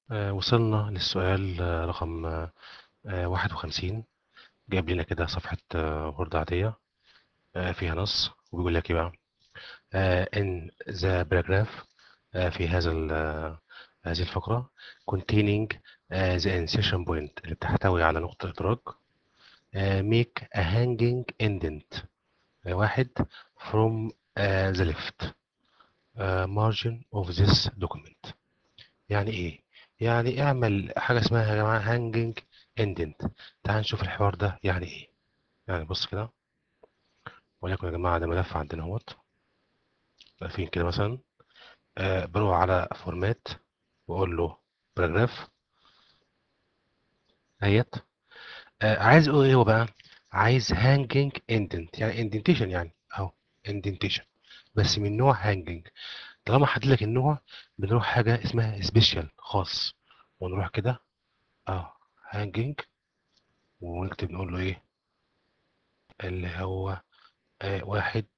آه، وصلنا للسؤال آه، رقم آه، آه، 51 جايب لنا كده صفحة آه، وورد عادية آه، فيها نص وبيقول لك ايه بقى آه، in the paragraph آه، في هذا ال- آه، هذه الفقرة containing آه، the insertion point اللي بتحتوي على نقطة إدراج آه، make a hanging indent آه، واحد from آه، the left آه، margin of this document يعني ايه يعني اعمل حاجه اسمها يا جماعه هانجنج اندنت تعال نشوف الحوار ده يعني ايه يعني بص كده وليكن يا جماعه ده ملف عندنا اهوت فين كده مثلا آه بروح على فورمات واقول له باراجراف اهيت آه عايز اقول ايه هو بقى عايز هانجنج اندنت يعني اندنتيشن يعني اهو اندنتيشن بس من نوع هانجنج طالما حدد لك النوع بنروح حاجه اسمها سبيشال خاص ونروح كده اه هانجنج ونكتب نقول له ايه اللي هو آه واحد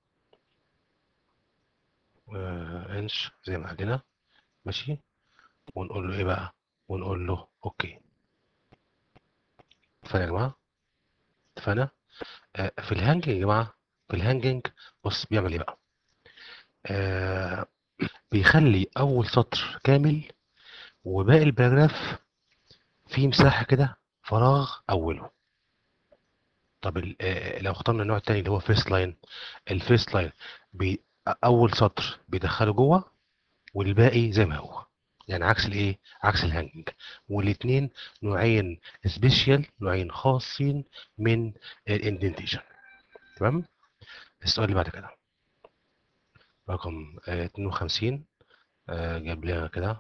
آه انش زي ما عندنا ماشي ونقول له ايه بقى ونقول له اوكي اتفقنا يا جماعه اتفقنا آه في الهانجنج يا جماعه في الهانجنج بص بيعمل ايه بقى آه بيخلي اول سطر كامل وباقي الباراجراف فيه مساحه كده فراغ اوله طب ال- آه لو اخترنا النوع التاني اللي هو فيرست لاين الفيرست لاين بي اول سطر بيدخله جوه والباقي زي ما هو يعني عكس الايه عكس الهانجنج والاثنين نوعين سبيشال نوعين خاصين من الاندنتيشن تمام السؤال اللي بعد كده رقم آه، 52 آه، جاب لنا كده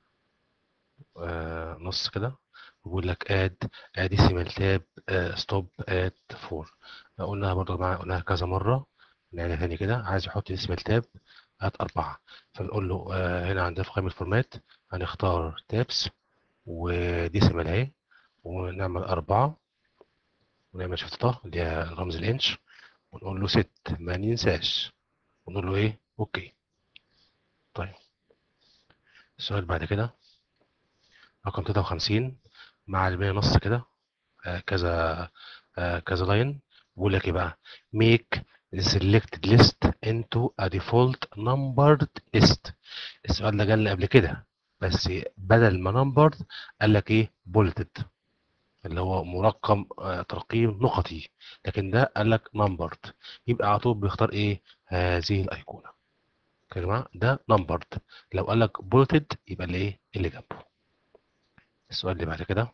آه، نص كده بيقول لك اد ادي سيمال تاب ستوب ات 4 قلناها برضه يا جماعه قلناها كذا مره نعيدها تاني كده عايز يحط سيمال تاب ات 4 فنقول له آه، هنا عندنا في قائمه الفورمات هنختار تابس وديسيمال اهي ونعمل أربعة ونعمل شيفت طه اللي هي رمز الإنش ونقول له ست ما ننساش ونقول له إيه أوكي طيب السؤال بعد كده رقم 53 مع الباقي نص كده آه كذا آه كذا لاين بيقول لك إيه بقى make the selected list into a default numbered list السؤال ده جالنا قبل كده بس بدل ما numbered قال لك إيه bulleted اللي هو مرقم آه، ترقيم نقطي لكن ده قال لك نمبرد يبقى على طول بيختار ايه هذه الايقونه يا جماعه ده نمبرد لو قال لك بولتد يبقى اللي ايه اللي جنبه السؤال اللي بعد كده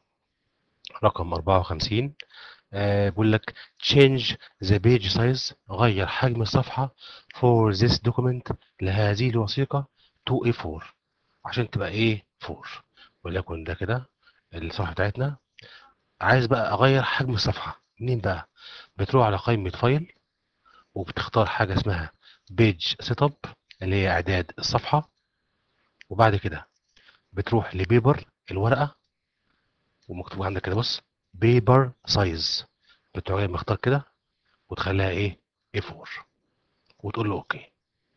رقم 54 آه بيقول لك change the page size غير حجم الصفحه for this document لهذه الوثيقه to A4 عشان تبقى ايه 4 وليكن ده كده الصفحه بتاعتنا عايز بقى اغير حجم الصفحه منين بقى بتروح على قائمه فايل وبتختار حاجه اسمها بيج سيت اب اللي هي اعداد الصفحه وبعد كده بتروح لبيبر الورقه ومكتوب عندك كده بص بيبر سايز بتروح جاي مختار كده وتخليها ايه A4 وتقول له اوكي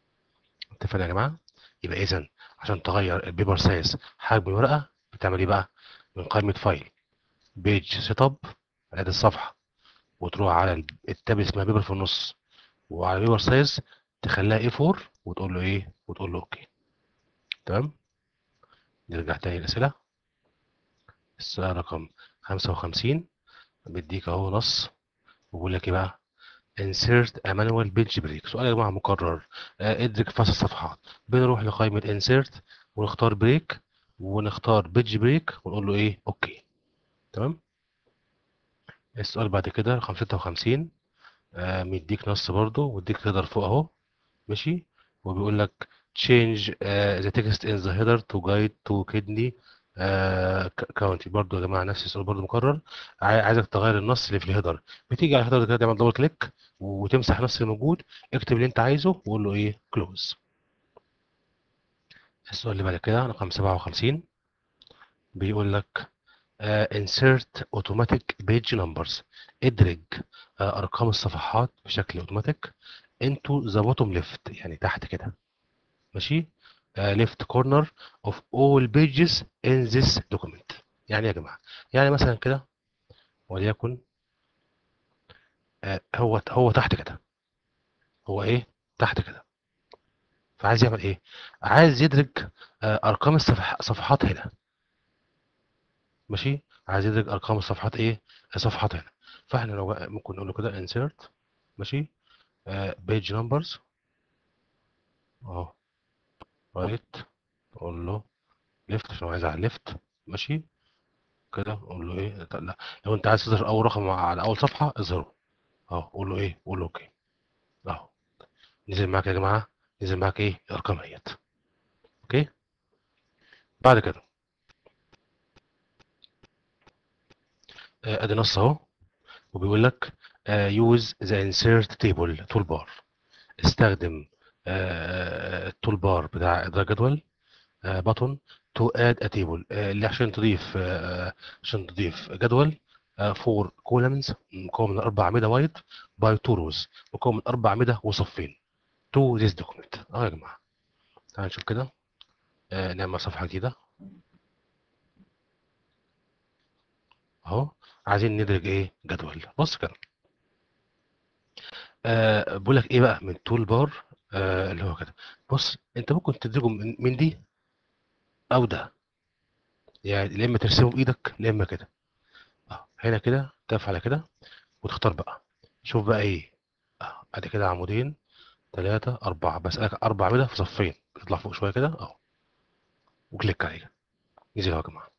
اتفقنا يا جماعه يبقى اذا عشان تغير البيبر سايز حجم الورقه بتعمل ايه بقى من قائمه فايل بيج سيت اب اعداد الصفحه وتروح على التاب اسمها بيبر في النص وعلى بيبر سايز تخليها اي 4 وتقول له ايه وتقول له اوكي تمام نرجع تاني الاسئله السؤال رقم 55 بيديك اهو نص وبيقول لك ايه بقى insert a manual page break سؤال يا جماعه مكرر آه، ادرك فصل الصفحات بنروح لقائمه insert ونختار بريك ونختار بيج بريك ونقول له ايه اوكي تمام السؤال بعد كده رقم 56 آه، مديك نص برضه واديك هيدر فوق اهو ماشي وبيقول لك change uh, the text in the header to guide to kidney uh, county برضه يا جماعه نفس السؤال برضه مكرر عاي- عايزك تغير النص اللي في الهيدر بتيجي على الهيدر كده تعمل دبل كليك وتمسح النص اللي موجود اكتب اللي انت عايزه وقول له ايه كلوز السؤال اللي بعد كده رقم 57 بيقول لك uh, insert automatic page numbers ادرج uh, ارقام الصفحات بشكل اوتوماتيك into the bottom left يعني تحت كده ماشي left corner of all pages in this document يعني إيه يا جماعه يعني مثلا كده وليكن آه، هو هو تحت كده هو ايه تحت كده فعايز يعمل ايه عايز يدرج آه، ارقام الصفح صفحات هنا ماشي عايز يدرج ارقام الصفحات ايه الصفحات هنا فاحنا لو ممكن نقول له كده insert ماشي بيج نمبرز اهو رايت نقول له ليفت عشان هو عايز على ليفت ماشي كده نقول له ايه لا لو انت عايز تظهر اول رقم على اول صفحه اظهره اهو قول له ايه قول له اوكي اهو نزل معاك يا جماعه نزل معاك ايه الارقام اهيت اوكي بعد كده آه، ادي نص اهو وبيقول لك يوز ذا انسيرت تيبل تول بار استخدم التول بار بتاع ادراج جدول بطن تو اد ا تيبل اللي عشان تضيف آه، عشان تضيف جدول فور كولمنز مكون من اربع اعمده وايد باي تو روز مكون من اربع اعمده وصفين تو ذيس دوكيمنت اه يا جماعه تعالوا نشوف كده آه، نعمل صفحه جديده اهو عايزين ندرج ايه جدول بص كده آه بقول لك ايه بقى من تول بار آه اللي هو كده بص انت ممكن تدرجه من, من دي او ده يعني يا اما ترسمه بايدك يا اما كده اه هنا كده تقف على كده وتختار بقى شوف بقى ايه اه ادي كده عمودين ثلاثة أربعة بسألك أربع أعمدة في صفين تطلع فوق شوية كده أهو وكليك عليه نزل أهو يا جماعة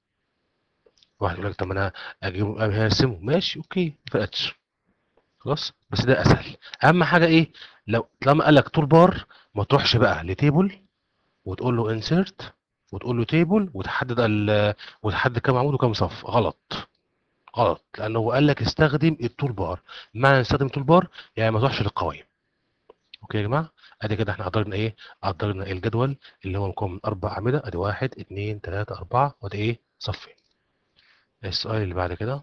واحد يقول لك طب ما أنا أجيبه هرسمه ماشي أوكي ما فرقتش خلاص بس ده أسهل أهم حاجة إيه لو لما قال لك طول بار ما تروحش بقى لتيبل وتقول له انسيرت وتقول له تيبل وتحدد ال وتحدد كام عمود وكام صف غلط غلط لانه هو قال لك استخدم التول بار معنى استخدم التول بار يعني ما تروحش للقوائم اوكي يا جماعه ادي كده احنا قدرنا ايه قدرنا الجدول اللي هو مكون من اربع اعمده ادي واحد اثنين ثلاثه اربعه وادي ايه صفين السؤال اللي بعد كده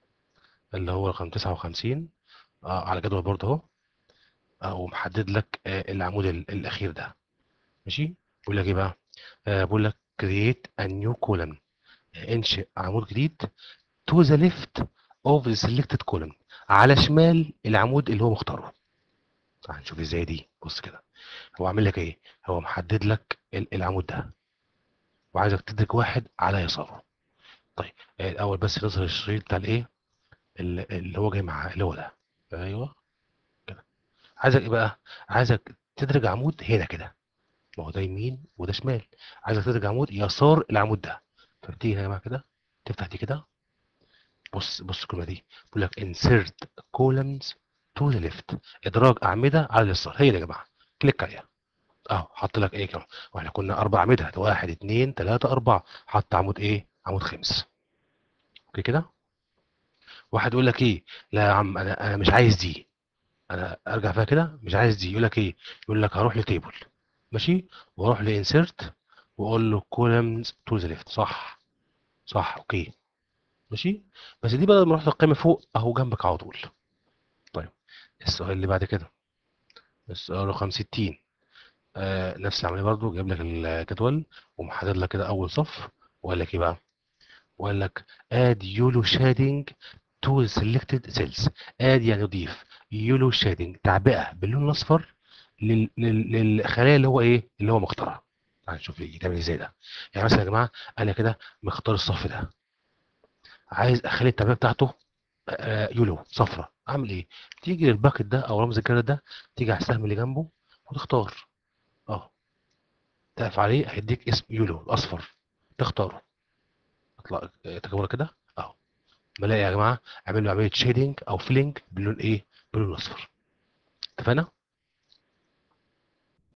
اللي هو رقم 59 آه على جدول برضه اهو آه ومحدد لك آه العمود ال- الاخير ده ماشي بيقول لك ايه بقى آه بيقول لك create a new column انشئ عمود جديد to the left of the selected column على شمال العمود اللي هو مختاره هنشوف ازاي دي بص كده هو عامل لك ايه هو محدد لك ال- العمود ده وعايزك تدرك واحد على يساره طيب آه، الاول بس نظهر الشريط بتاع الايه اللي اللي هو جاي معاه اللي هو ده ايوه كده عايزك ايه بقى عايزك تدرج عمود هنا كده ما هو ده يمين وده شمال عايزك تدرج عمود يسار العمود ده فبتيجي هنا يا جماعه كده تفتح دي كده بص بص الكلمه دي بيقول لك insert columns to the left ادراج اعمده على اليسار هي دي يا جماعه كليك عليها اهو حط لك ايه كمان واحنا كنا اربع اعمده ده واحد اثنين ثلاثه اربعه حط عمود ايه عمود خامس اوكي كده واحد يقول لك ايه لا يا عم انا انا مش عايز دي انا ارجع فيها كده مش عايز دي يقول لك ايه يقول لك هروح لتيبل ماشي واروح لانسيرت واقول له columns to the left صح صح اوكي ماشي بس دي بدل ما رحت القائمه فوق اهو جنبك على طول طيب السؤال اللي بعد كده السؤال رقم 60 آه نفس العمليه برضو جايب لك الجدول ومحدد لك كده اول صف وقال لك ايه بقى وقال لك add yellow shading to selected cells add يعني يضيف yellow shading تعبئه باللون الاصفر لل... لل... للخلايا اللي هو ايه اللي هو مختارها تعال نشوف ايه تعمل ازاي ده يعني مثلا يا جماعه انا كده مختار الصف ده عايز اخلي التعبئه بتاعته آه، يلو صفرة اعمل ايه تيجي للباكت ده او رمز الجرد ده تيجي على السهم اللي جنبه وتختار اه تقف عليه هيديك اسم يلو الاصفر تختاره اطلع تكبر كده اهو بلاقي يا جماعه اعمل له عمليه شيدنج او فيلينج باللون ايه باللون الاصفر اتفقنا